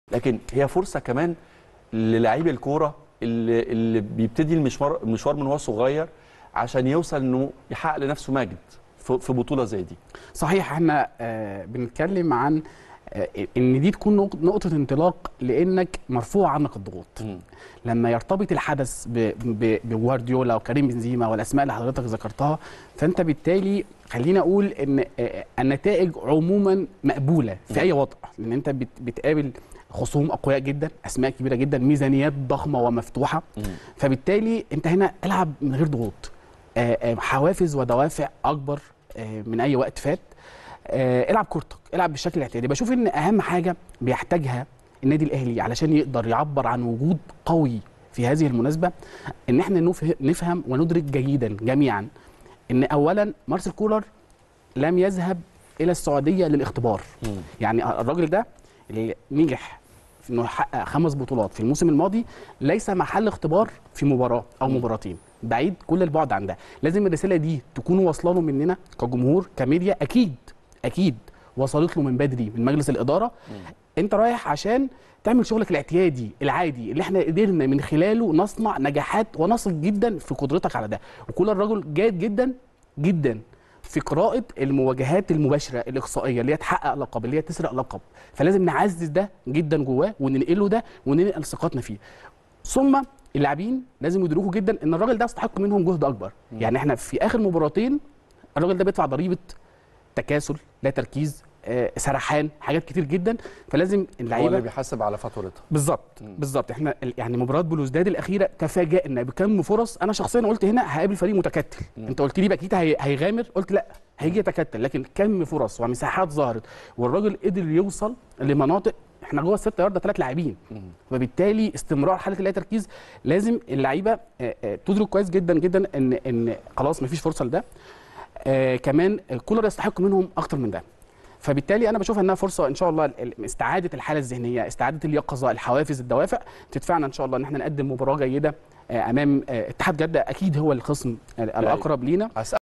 لكن هي فرصه كمان للاعيب الكوره اللي, اللي بيبتدي المشوار المشوار من وهو صغير عشان يوصل انه يحقق لنفسه مجد في في بطوله زي دي صحيح احنا آه بنتكلم عن آه ان دي تكون نق- نقطه انطلاق لانك مرفوع عنك الضغوط لما يرتبط الحدث ب- ب- بجوارديولا وكريم بنزيما والاسماء اللي حضرتك ذكرتها فانت بالتالي خلينا اقول ان آه، النتائج عموما مقبوله في اي وضع لان انت بت- بتقابل خصوم اقوياء جدا اسماء كبيره جدا ميزانيات ضخمه ومفتوحه فبالتالي انت هنا العب من غير ضغوط آه، آه، حوافز ودوافع اكبر آه، من اي وقت فات آه، العب كورتك العب بالشكل الاعتيادي بشوف ان اهم حاجه بيحتاجها النادي الاهلي علشان يقدر يعبر عن وجود قوي في هذه المناسبه ان احنا نفه- نفهم وندرك جيدا جميعا ان اولا مارسيل كولر لم يذهب الى السعوديه للاختبار يعني الراجل ده اللي نجح في انه يحقق خمس بطولات في الموسم الماضي ليس محل اختبار في مباراه او مباراتين بعيد كل البعد عن ده لازم الرساله دي تكون واصله له مننا كجمهور كميديا اكيد اكيد وصلت له من بدري من مجلس الاداره انت رايح عشان تعمل شغلك الاعتيادي العادي اللي احنا قدرنا من خلاله نصنع نجاحات ونثق جدا في قدرتك على ده وكل الرجل جاد جدا جدا في قراءة المواجهات المباشرة الإقصائية اللي هي تحقق لقب اللي هي تسرق لقب فلازم نعزز ده جدا جواه وننقله ده وننقل ثقتنا فيه ثم اللاعبين لازم يدركوا جدا ان الراجل ده يستحق منهم جهد اكبر يعني احنا في اخر مباراتين الراجل ده بيدفع ضريبه تكاسل لا تركيز آه، سرحان حاجات كتير جدا فلازم هو اللي اللعيبه بيحاسب على فاتورتها بالظبط بالظبط احنا ال- يعني مباراه بلوزداد الاخيره تفاجئنا بكم فرص انا شخصيا قلت هنا هقابل فريق متكتل انت قلت لي باكيد هي- هيغامر قلت لا هيجي يتكتل لكن كم فرص ومساحات ظهرت والراجل قدر يوصل لمناطق احنا جوه الست يارده ثلاث لاعبين وبالتالي استمرار حاله اللا تركيز لازم اللعيبه آه، آه، تدرك كويس جدا جدا ان ان خلاص مفيش فرصه لده آه كمان كولر يستحق منهم اكتر من ده فبالتالي انا بشوف انها فرصه ان شاء الله ال- ال- استعاده الحاله الذهنيه استعاده اليقظه الحوافز الدوافع تدفعنا ان شاء الله ان احنا نقدم مباراه جيده آه، امام آه، اتحاد جده اكيد هو الخصم آه، الاقرب لينا